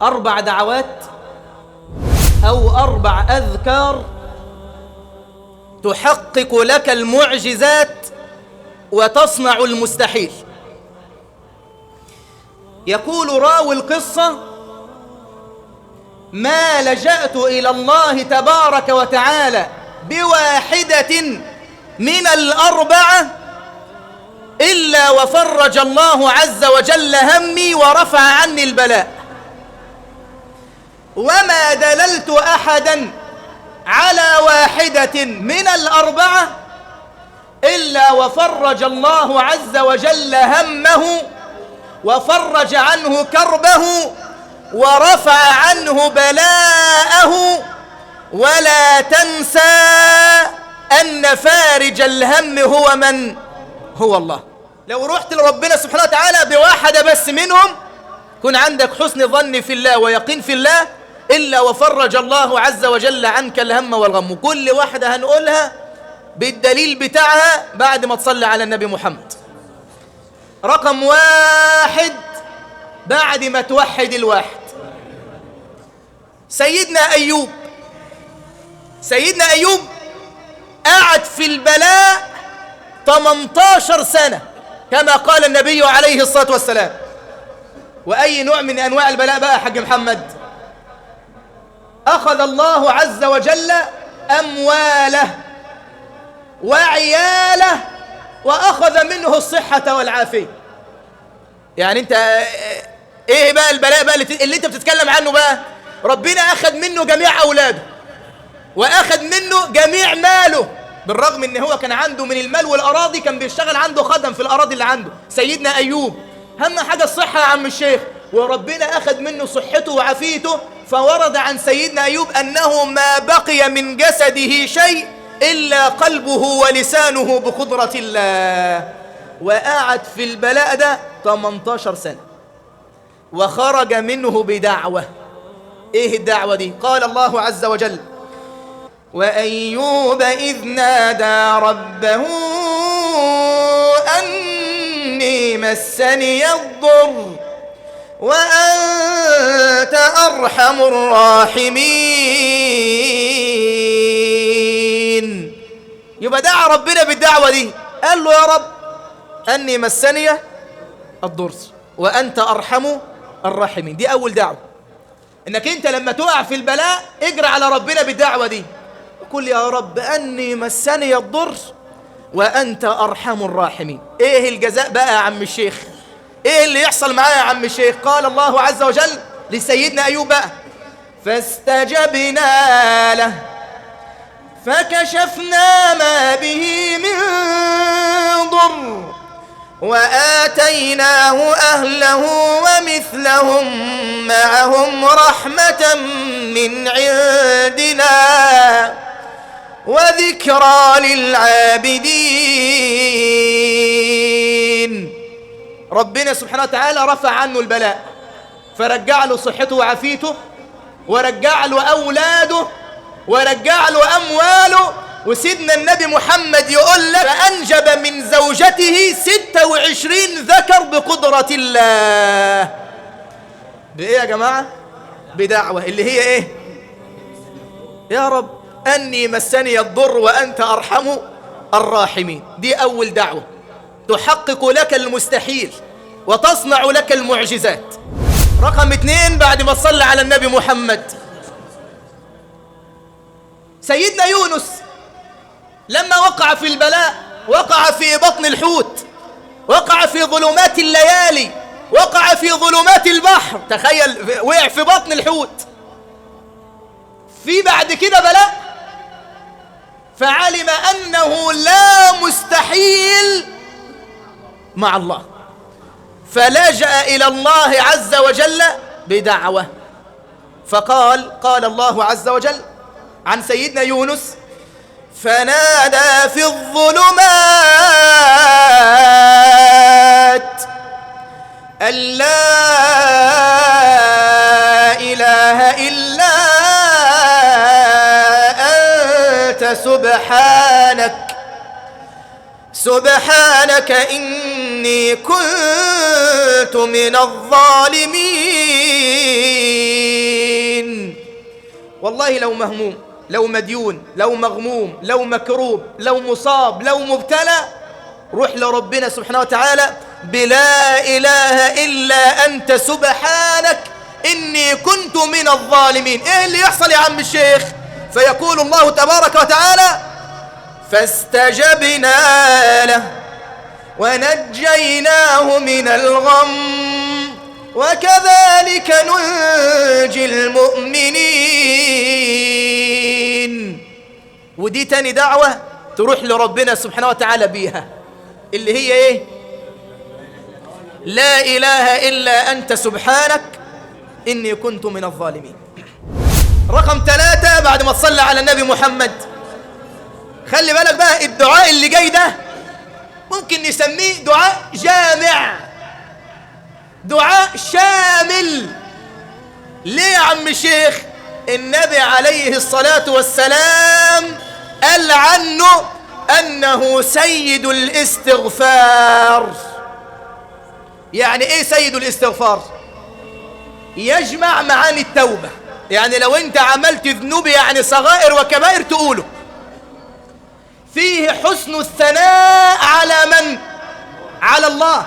أربع دعوات أو أربع أذكار تحقق لك المعجزات وتصنع المستحيل يقول راوي القصة ما لجأت إلى الله تبارك وتعالى بواحدة من الأربعة إلا وفرج الله عز وجل همي ورفع عني البلاء وما دللت أحدا على واحدة من الأربعة إلا وفرج الله عز وجل همه وفرج عنه كربه ورفع عنه بلاءه ولا تنسى أن فارج الهم هو من هو الله لو رحت لربنا سبحانه وتعالى بواحدة بس منهم كن عندك حسن ظن في الله ويقين في الله إلا وفرج الله عز وجل عنك الهم والغم كل واحدة هنقولها بالدليل بتاعها بعد ما تصلي على النبي محمد رقم واحد بعد ما توحد الواحد سيدنا أيوب سيدنا أيوب قعد في البلاء 18 سنة كما قال النبي عليه الصلاة والسلام وأي نوع من أنواع البلاء بقى يا حاج محمد أخذ الله عز وجل أمواله وعياله وأخذ منه الصحة والعافية يعني أنت إيه بقى البلاء بقى اللي أنت بتتكلم عنه بقى ربنا أخذ منه جميع أولاده وأخذ منه جميع ماله بالرغم ان هو كان عنده من المال والأراضي كان بيشتغل عنده خدم في الأراضي اللي عنده سيدنا أيوب هم حاجة الصحة يا عم الشيخ وربنا أخذ منه صحته وعافيته فورد عن سيدنا أيوب أنه ما بقي من جسده شيء إلا قلبه ولسانه بقدرة الله وقعد في البلاء ده 18 سنة وخرج منه بدعوة إيه الدعوة دي قال الله عز وجل وأيوب إذ نادى ربه أني مسني الضر وأنت أرحم الراحمين يبقى دعا ربنا بالدعوة دي قال له يا رب أني مسني الضر وأنت أرحم الراحمين دي أول دعوة إنك أنت لما تقع في البلاء اجرى على ربنا بالدعوة دي قل يا رب أني مسني الضر وأنت أرحم الراحمين إيه الجزاء بقى يا عم الشيخ إيه اللي يحصل معايا يا عم الشيخ قال الله عز وجل لسيدنا أيوب بقى فاستجبنا له فكشفنا ما به من ضر وآتيناه أهله ومثلهم معهم رحمة من عندنا وذكرى للعابدين ربنا سبحانه وتعالى رفع عنه البلاء فرجع له صحته وعافيته ورجع له أولاده ورجع له أمواله وسيدنا النبي محمد يقول لك فأنجب من زوجته ستة وعشرين ذكر بقدرة الله بإيه يا جماعة بدعوة اللي هي إيه يا رب أني مسني الضر وأنت أرحم الراحمين دي أول دعوة تحقق لك المستحيل وتصنع لك المعجزات رقم اثنين بعد ما صلى على النبي محمد سيدنا يونس لما وقع في البلاء وقع في بطن الحوت وقع في ظلمات الليالي وقع في ظلمات البحر تخيل وقع في بطن الحوت في بعد كده بلاء فعلم أنه لا مستحيل مع الله فلجأ إلى الله عز وجل بدعوة فقال قال الله عز وجل عن سيدنا يونس فنادى في الظلمات أن لا إله إلا أنت سبحانك سبحانك إني كنت من الظالمين والله لو مهموم لو مديون لو مغموم لو مكروب لو مصاب لو مبتلى روح لربنا سبحانه وتعالى بلا إله إلا أنت سبحانك إني كنت من الظالمين إيه اللي يحصل يا عم الشيخ فيقول الله تبارك وتعالى فاستجبنا له ونجيناه من الغم وكذلك ننجي المؤمنين ودي تاني دعوة تروح لربنا سبحانه وتعالى بيها اللي هي ايه لا إله إلا أنت سبحانك إني كنت من الظالمين رقم ثلاثة بعد ما تصلى على النبي محمد خلي بالك بقى الدعاء اللي جاي ده ممكن نسميه دعاء جامع دعاء شامل ليه يا عم الشيخ النبي عليه الصلاة والسلام قال عنه أنه سيد الاستغفار يعني ايه سيد الاستغفار يجمع معاني التوبة يعني لو انت عملت ذنوب يعني صغائر وكبائر تقوله فيه حسن الثناء على من على الله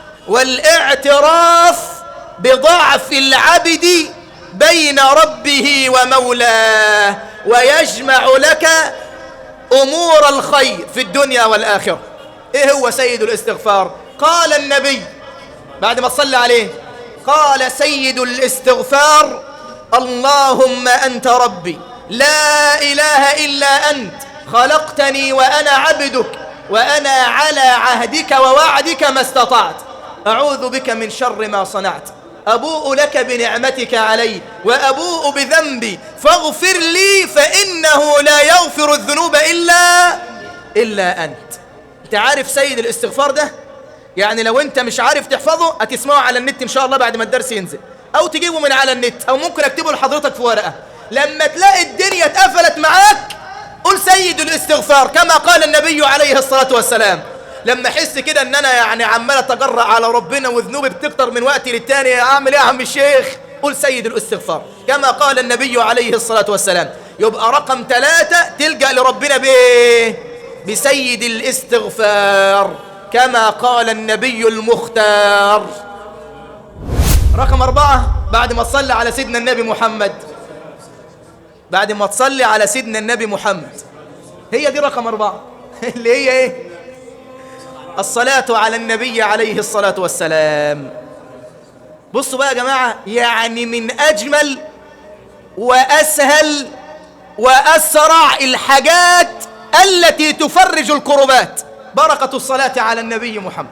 والاعتراف بضعف العبد بين ربه ومولاه ويجمع لك امور الخير في الدنيا والاخره ايه هو سيد الاستغفار قال النبي بعد ما صلى عليه قال سيد الاستغفار اللهم انت ربي لا اله الا انت خلقتني وانا عبدك وانا على عهدك ووعدك ما استطعت اعوذ بك من شر ما صنعت ابوء لك بنعمتك علي وابوء بذنبي فاغفر لي فانه لا يغفر الذنوب الا الا انت انت عارف سيد الاستغفار ده يعني لو انت مش عارف تحفظه هتسمعه على النت ان شاء الله بعد ما الدرس ينزل او تجيبه من على النت او ممكن اكتبه لحضرتك في ورقه لما تلاقي الدنيا اتقفلت معاك قل سيد الاستغفار كما قال النبي عليه الصلاه والسلام لما احس كده ان انا يعني عمال اتجرأ على ربنا وذنوبي بتكتر من وقت للتاني اعمل ايه يا عم الشيخ قل سيد الاستغفار كما قال النبي عليه الصلاه والسلام يبقى رقم ثلاثة تلجأ لربنا بايه بسيد الاستغفار كما قال النبي المختار رقم أربعة بعد ما تصلي على سيدنا النبي محمد بعد ما تصلي على سيدنا النبي محمد هي دي رقم أربعة اللي هي إيه الصلاة على النبي عليه الصلاة والسلام بصوا بقى يا جماعة يعني من أجمل وأسهل وأسرع الحاجات التي تفرج الكربات بركة الصلاة على النبي محمد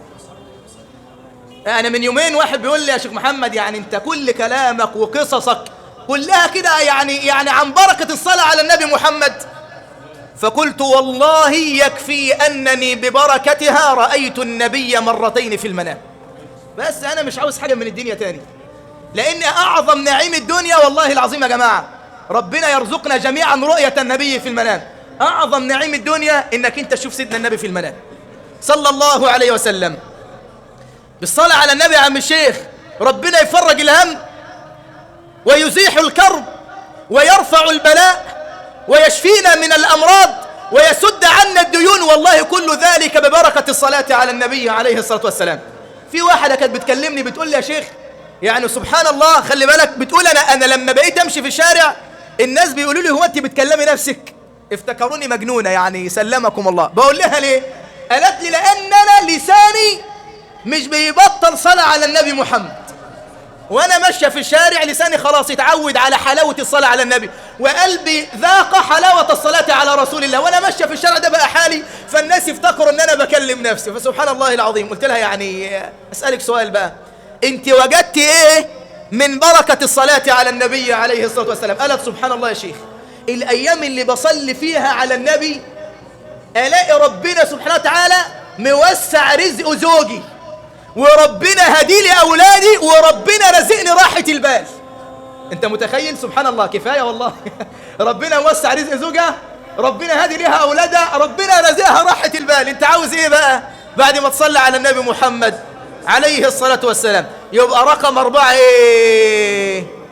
أنا من يومين واحد بيقول لي يا شيخ محمد يعني أنت كل كلامك وقصصك كلها كده يعني يعني عن بركة الصلاة على النبي محمد فقلت والله يكفي أنني ببركتها رأيت النبي مرتين في المنام بس أنا مش عاوز حاجة من الدنيا تاني لأن أعظم نعيم الدنيا والله العظيم يا جماعة ربنا يرزقنا جميعا رؤية النبي في المنام أعظم نعيم الدنيا إنك أنت تشوف سيدنا النبي في المنام صلى الله عليه وسلم بالصلاة على النبي يا عم الشيخ ربنا يفرج الهم ويزيح الكرب ويرفع البلاء ويشفينا من الأمراض ويسد عنا الديون والله كل ذلك ببركة الصلاة على النبي عليه الصلاة والسلام في واحدة كانت بتكلمني بتقول لي يا شيخ يعني سبحان الله خلي بالك بتقول أنا أنا لما بقيت أمشي في الشارع الناس بيقولوا لي هو أنت بتكلمي نفسك افتكروني مجنونة يعني سلمكم الله بقول لها ليه قالت لي لأن أنا لساني مش بيبطل صلاة على النبي محمد وانا ماشيه في الشارع لساني خلاص يتعود على حلاوه الصلاه على النبي وقلبي ذاق حلاوه الصلاه على رسول الله وانا ماشيه في الشارع ده بقى حالي فالناس يفتكروا ان انا بكلم نفسي فسبحان الله العظيم قلت لها يعني اسالك سؤال بقى انت وجدت ايه من بركه الصلاه على النبي عليه الصلاه والسلام قالت سبحان الله يا شيخ الايام اللي بصلي فيها على النبي الاقي ربنا سبحانه وتعالى موسع رزق زوجي وربنا هديلي أولادي وربنا رزقني راحة البال أنت متخيل سبحان الله كفاية والله ربنا موسع رزق زوجها ربنا هدي لها أولادها ربنا رزقها راحة البال أنت عاوز إيه بقى بعد ما تصلي على النبي محمد عليه الصلاة والسلام يبقى رقم أربعة إيه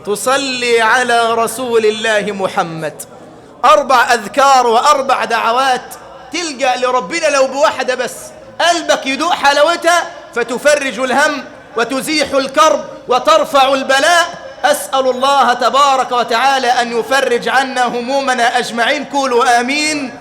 تصلي على رسول الله محمد أربع أذكار وأربع دعوات تلقى لربنا لو بواحدة بس قلبك يدوق حلاوتها فتفرج الهم وتزيح الكرب وترفع البلاء أسأل الله تبارك وتعالى أن يفرج عنا همومنا أجمعين قولوا آمين